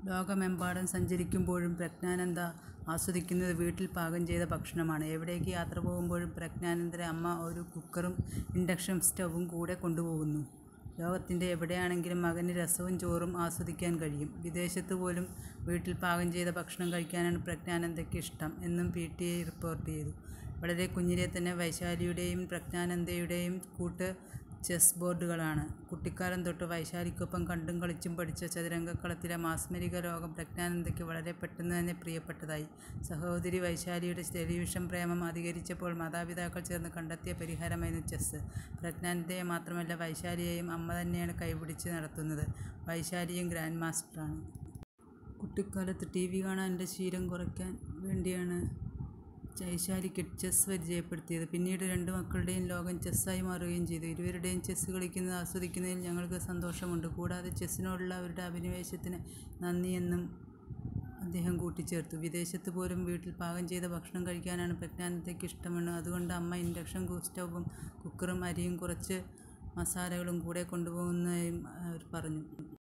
ലോകമെമ്പാടും സഞ്ചരിക്കുമ്പോഴും പ്രജ്ഞാനന്ദ ആസ്വദിക്കുന്നത് വീട്ടിൽ പാകം ചെയ്ത ഭക്ഷണമാണ്. എവിടേക്ക് യാത്ര പോകുമ്പോഴും പ്രജ്ഞാനന്ദന്റെ അമ്മ ഒരു കുക്കറും ഇൻഡക്ഷൻ സ്റ്റൗവും കൂടെ കൊണ്ടുപോകുന്നു. ലോകത്തിന്റെ എവിടെയാണെങ്കിലും മകന് രസവും ചോറും ആസ്വദിക്കാൻ കഴിയും. വിദേശത്ത് പോലും വീട്ടിൽ പാകം ചെയ്ത ഭക്ഷണം കഴിക്കാനാണ് പ്രജ്ഞാനന്ദയ്ക്ക് ഇഷ്ടം എന്നും പിടിഐ റിപ്പോർട്ട് ചെയ്തു. വളരെ കുഞ്ഞിലേ തന്നെ വൈശാലിയുടെയും പ്രജ്ഞാനന്ദയുടെയും കൂട്ട് ചെസ് ബോർഡുകളാണ്. കുട്ടിക്കാലം തൊട്ട് വൈശാലിക്കൊപ്പം കണ്ടും കളിച്ചും പഠിച്ച ചതുരംഗക്കളത്തിലെ മാസ്മരിക ലോകം പ്രജ്ഞാനന്ദയ്ക്ക് വളരെ പെട്ടെന്ന് തന്നെ പ്രിയപ്പെട്ടതായി. സഹോദരി വൈശാലിയുടെ ടെലിവിഷൻ പ്രേമം അധികരിച്ചപ്പോൾ മാതാപിതാക്കൾ ചേർന്ന് കണ്ടെത്തിയ പരിഹാരമായിരുന്നു ചെസ്. പ്രജ്ഞാനന്ദയെ മാത്രമല്ല വൈശാലിയെയും അമ്മ തന്നെയാണ് കൈപിടിച്ച് നടത്തുന്നത്. വൈശാലിയും ഗ്രാൻഡ് മാസ്റ്ററാണ്. കുട്ടിക്കാലത്ത് ടിവി കാണാനുള്ള ശീലം കുറയ്ക്കാൻ വേണ്ടിയാണ് വൈശാലിക്ക് ചെസ് പരിചയപ്പെടുത്തിയത്. പിന്നീട് രണ്ടു മക്കളുടെയും ലോകം ചെസ്സായി മാറുകയും ചെയ്തു. ഇരുവരുടെയും ചെസ് കളിക്കുന്നത് ആസ്വദിക്കുന്നതിൽ ഞങ്ങൾക്ക് സന്തോഷമുണ്ട്. കൂടാതെ ചെസ്സിനോടുള്ള അവരുടെ അഭിനിവേശത്തിന് നന്ദിയെന്നും അദ്ദേഹം കൂട്ടിച്ചേർത്തു. വിദേശത്ത് പോലും വീട്ടിൽ പാകം ചെയ്ത ഭക്ഷണം കഴിക്കാനാണ് പ്രജ്ഞാനന്ദയ്ക്ക് ഇഷ്ടമെന്നും അതുകൊണ്ട് അമ്മ ഇൻഡക്ഷൻ സ്റ്റൗവും കുക്കറും അരിയും കുറച്ച് മസാലകളും കൂടെ കൊണ്ടുപോകുന്നതായും അവർ പറഞ്ഞു.